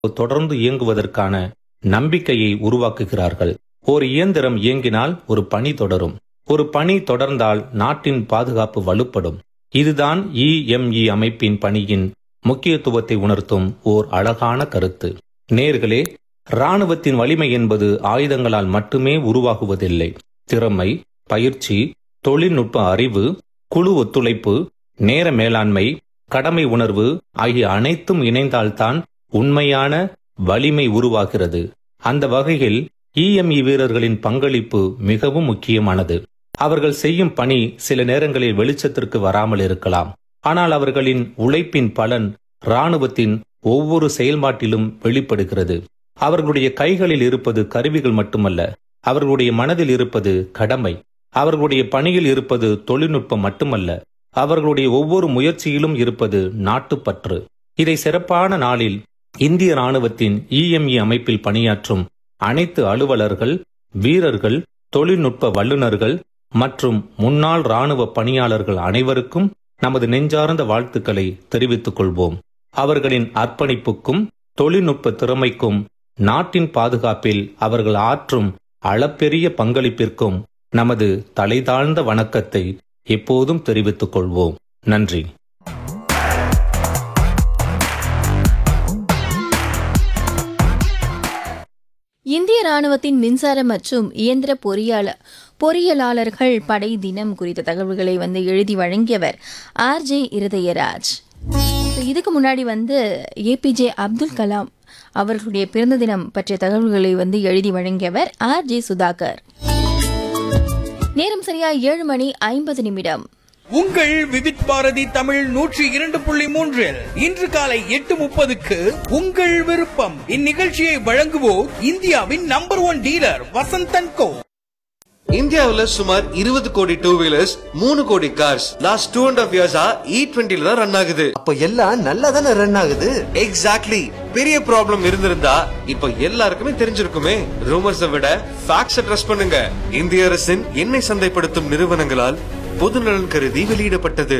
தொடர்ந்து இயங்குவதற்கான நம்பிக்கையை உருவாக்குகிறார்கள் ஒரு இயந்திரம் இயங்கினால் ஒரு பணி தொடரும் ஒரு பணி தொடர்ந்தால் நாட்டின் பாதுகாப்பு வலுப்படும் இதுதான் இஎம்இ அமைப்பின் பணியின் முக்கியத்துவத்தை உணர்த்தும் ஓர் அழகான கருத்து நேர்களே ராணுவத்தின் வலிமை என்பது ஆயுதங்களால் மட்டுமே உருவாகுவதில்லை திறமை பயிற்சி தொழில்நுட்ப அறிவு குழு ஒத்துழைப்பு நேர மேலாண்மை கடமை உணர்வு ஆகிய அனைத்தும் இணைந்தால்தான் உண்மையான வலிமை உருவாகிறது அந்த வகையில் இஎம்இ வீரர்களின் பங்களிப்பு மிகவும் முக்கியமானது அவர்கள் செய்யும் பணி சில நேரங்களில் வெளிச்சத்திற்கு வராமல் இருக்கலாம் ஆனால் அவர்களின் உழைப்பின் பலன் ராணுவத்தின் ஒவ்வொரு செயல்பாட்டிலும் வெளிப்படுகிறது அவர்களுடைய கைகளில் இருப்பது கருவிகள் மட்டுமல்ல அவர்களுடைய மனதில் இருப்பது கடமை அவர்களுடைய பணியில் இருப்பது தொழில்நுட்பம் மட்டுமல்ல அவர்களுடைய ஒவ்வொரு முயற்சியிலும் இருப்பது நாட்டுப்பற்று இதை சிறப்பான நாளில் இந்திய ராணுவத்தின் இஎம்இ அமைப்பில் பணியாற்றும் அனைத்து அலுவலர்கள் வீரர்கள் தொழில்நுட்ப வல்லுநர்கள் மற்றும் முன்னாள் ராணுவ பணியாளர்கள் அனைவருக்கும் நமது நெஞ்சார்ந்த வாழ்த்துக்களை தெரிவித்துக் கொள்வோம் அவர்களின் அர்ப்பணிப்புக்கும் தொழில்நுட்ப திறமைக்கும் நாட்டின் பாதுகாப்பில் அவர்கள் ஆற்றும் அளப்பெரிய பங்களிப்பிற்கும் நமது தலைதாழ்ந்த வணக்கத்தை எப்போதும் தெரிவித்துக் கொள்வோம் நன்றி இந்திய ராணுவத்தின் மின்சார மற்றும் இயந்திர பொறியாள பொறியியலாளர்கள் படை தினம் குறித்த தகவல்களை வந்து எழுதி வழங்கியவர் ஆர்ஜே இருதயராஜ் இதுக்கு முன்னாடி வந்து ஏபிஜே அப்துல் கலாம் அவர்களுடைய பிறந்த தினம் பற்றிய தகவல்களை வந்து எழுதி வழங்கியவர் ஆர்ஜே சுதாகர் நேரம் சரியா ஏழு மணி ஐம்பது நிமிடம் உங்கள் விவித் பாரதி தமிழ் நூற்றி இரண்டு புள்ளி மூன்றில் இன்று காலை எட்டு முப்பதுக்கு உங்கள் விருப்பம் இந்நிகழ்ச்சியை வழங்குவோர் இந்தியாவின் number one dealer Vasanthan Co இந்தியாவுல சுமார் இருபது கோடி டூ வீலர்ஸ் மூணு கோடி cars last two and half இயர்ஸா இ டுவெண்ட்டில தான் ரன் ஆகுது அப்ப எல்லாம் நல்லா தானே ரன் ஆகுது எக்ஸாக்ட்லி பெரிய ப்ராப்ளம் இருந்திருந்தா இப்ப எல்லாருக்குமே தெரிஞ்சிருக்குமே ரூமர்ஸை விட ஃபேக்ட்ஸை ட்ரஸ்ட் பண்ணுங்க இந்திய அரசின் எண்ணெய் சந்தைப்படுத்தும் நிறுவனங்களால் பொதுநலன் கருதி வெளியிடப்பட்டது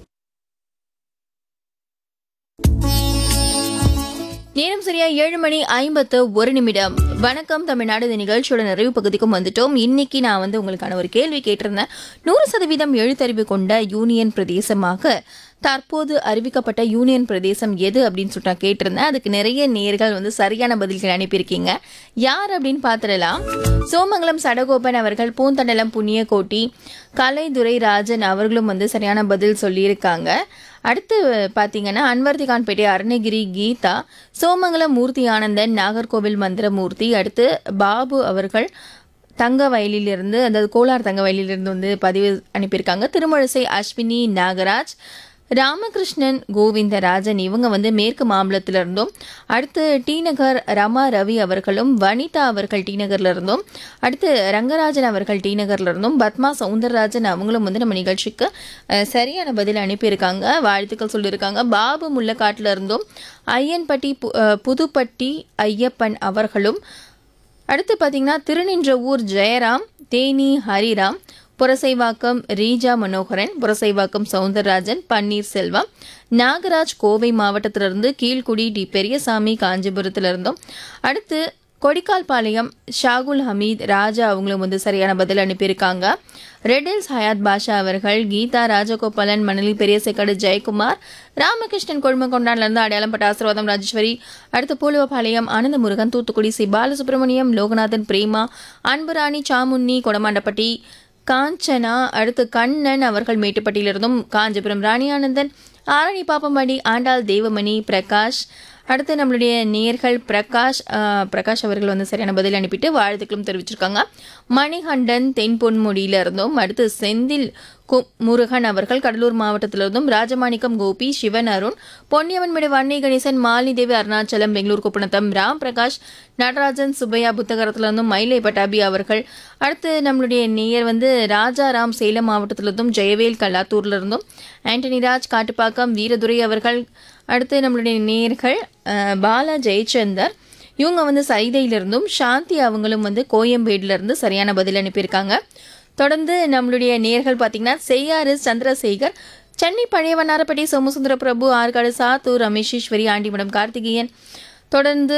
நேரம் சரியா ஏழு மணி ஐம்பத்து ஒரு நிமிடம் வணக்கம் தமிழ்நாடு இந்த நிகழ்ச்சியோட நிறைவு பகுதிக்கும் வந்துட்டோம் இன்னைக்கு நான் வந்து உங்களுக்கான ஒரு கேள்வி கேட்டிருந்தேன் நூறு சதவீதம் எழுத்தறிவு கொண்ட யூனியன் பிரதேசமாக தற்போது அறிவிக்கப்பட்ட யூனியன் பிரதேசம் எது அப்படின்னு சொல்லிட்டு நான் கேட்டிருந்தேன் அதுக்கு நிறைய நேர்கள் வந்து சரியான பதில்கள் அனுப்பியிருக்கீங்க யார் அப்படின்னு பார்த்துடலாம் சோமங்கலம் சடகோபன் அவர்கள் பூந்தண்டலம் புண்ணியகோட்டி கலைதுரை ராஜன் அவர்களும் வந்து சரியான பதில் சொல்லியிருக்காங்க அடுத்து பார்த்தீங்கன்னா அன்வர்திகான்பேட்டை அருணகிரி கீதா சோமங்கலம் மூர்த்தி ஆனந்தன் நாகர்கோவில் மந்திரமூர்த்தி அடுத்து பாபு அவர்கள் தங்க வயலிலிருந்து அதாவது கோலார் தங்க வயலிலிருந்து வந்து பதிவு அனுப்பியிருக்காங்க திருமழிசை அஸ்வினி நாகராஜ் ராமகிருஷ்ணன் கோவிந்தராஜன் இவங்க வந்து மேற்கு மாம்பலத்துல இருந்தும் அடுத்து டி நகர் ரமா ரவி அவர்களும் வனிதா அவர்கள் டி நகர்ல இருந்தும் அடுத்து ரங்கராஜன் அவர்கள் டி நகர்ல இருந்தும் பத்மா சவுந்தரராஜன் அவங்களும் வந்து நம்ம நிகழ்ச்சிக்கு அஹ், சரியான பதில் அனுப்பியிருக்காங்க வாழ்த்துக்கள் சொல்லியிருக்காங்க பாபு முள்ளக்காட்டுல இருந்தும் ஐயன்பட்டி பு- அஹ், புதுப்பட்டி ஐயப்பன் அவர்களும் அடுத்து பார்த்தீங்கன்னா திருநின்ற ஊர் ஜெயராம் தேனி ஹரிராம் புரசைவாக்கம் ரீஜா மனோகரன் புரசைவாக்கம் சவுந்தரராஜன் பன்னீர்செல்வம் நாகராஜ் கோவை மாவட்டத்திலிருந்து கீழ்குடி டி பெரியசாமி காஞ்சிபுரத்திலிருந்தும் அடுத்து கொடிக்கால்பாளையம் ஷாகுல் ஹமீத் ராஜா அவங்களும் வந்து சரியான பதில் அனுப்பியிருக்காங்க ரெடில்ஸ் ஹயாத் பாஷா அவர்கள் கீதா ராஜகோபாலன் மணலி பெரியசைக்காடு ஜெயக்குமார் ராமகிருஷ்ணன் கொழுமக்கொண்டான்லேருந்து அடையாளம்பட்ட ஆசீர்வாதம் ராஜேஸ்வரி அடுத்து பூலுவபாளையம் ஆனந்த முருகன் தூத்துக்குடி சி பாலசுப்ரமணியம் லோகநாதன் பிரேமா அன்புராணி சாமுன்னி கொடமாண்டப்பட்டி காஞ்சனா அடுத்து கண்ணன் அவர்கள் மேட்டுப்பட்டியிலிருந்தும் காஞ்சிபுரம் ராணியானந்தன் ஆரணி பாப்பம்பாடி ஆண்டாள் தேவமணி பிரகாஷ் அடுத்து நம்மளுடைய நேர்கள் பிரகாஷ் ஆஹ், பிரகாஷ் அவர்கள் வந்து சரியான பதில் அனுப்பிட்டு வாழ்த்துக்களும் தெரிவிச்சிருக்காங்க மணிகண்டன் தென்பொன்முடியில இருந்தும் அடுத்து செந்தில் கு- முருகன் அவர்கள் கடலூர் மாவட்டத்திலிருந்தும் ராஜமாணிக்கம் கோபி சிவன் அருண் பொன்னியவன்மேடு வன்னி கணேசன் மாலினி தேவி அருணாச்சலம் பெங்களூர் குப்பநத்தம் ராம் பிரகாஷ் நடராஜன் சுப்பையா புத்தகரத்திலிருந்தும் மயிலை பட்டாபி அவர்கள் அடுத்து நம்மளுடைய நேயர் வந்து ராஜாராம் சேலம் மாவட்டத்திலிருந்தும் ஜெயவேல் கல்லாத்தூர்ல இருந்தும் ஆண்டனி ராஜ் காட்டுப்பாக்கம் வீரதுரை அவர்கள் அடுத்து நம்மளுடைய நேயர்கள் அஹ், பாலா ஜெயச்சந்தர் இவங்க வந்து சைதையிலிருந்தும் சாந்தி அவங்களும் வந்து கோயம்பேடுல இருந்து சரியான பதில் அனுப்பியிருக்காங்க தொடர்ந்து நம்மளுடைய நேர்கள் பார்த்தீங்கன்னா செய்யாறு சந்திரசேகர் சென்னை பழைய வண்ணாரப்பட்டி சோமசுந்தர பிரபு ஆற்காடு சாத்தூர் ரமேஷேஸ்வரி ஆண்டிமடம் கார்த்திகேயன் தொடர்ந்து